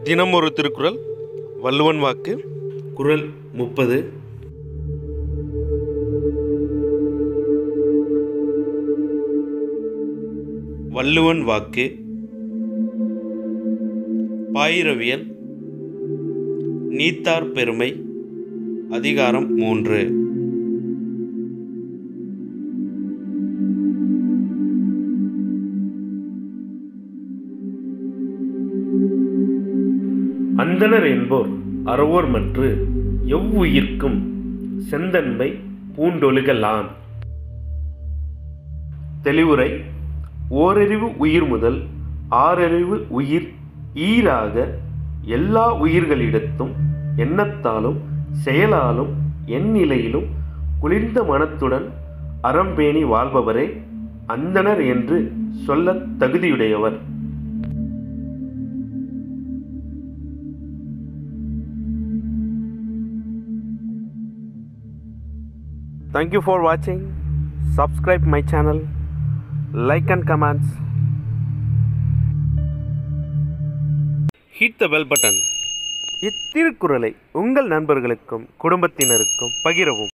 தினம் ஒரு திருக்குறள் வள்ளுவன் வாக்கு குறள் முப்பது வள்ளுவன் வாக்கு பாயிரவியல் நீத்தார் பெருமை அதிகாரம் மூன்று அந்தணர் என்போர் அறவோர் மற்று எவ்வுயிர்க்கும் செந்தன்மை பூண்டொழுகலான் தெளிவுரை ஓரறிவு உயிர் முதல் ஆறறிவு உயிர் ஈராக எல்லா உயிர்களிடத்தும் எண்ணத்தாலும் செயலாலும் எந்நிலையிலும் குளிர்ந்த மனத்துடன் அறம்பேணி வாழ்பவரே அந்தணர் என்று சொல்லத் தகுதியுடையவர் Thank you for watching. Subscribe my channel. Like and comments. Hit the bell button. இத்திருக்குறளை உங்கள் நண்பர்களுக்கும் குடும்பத்தினருக்கும் பகிரவும்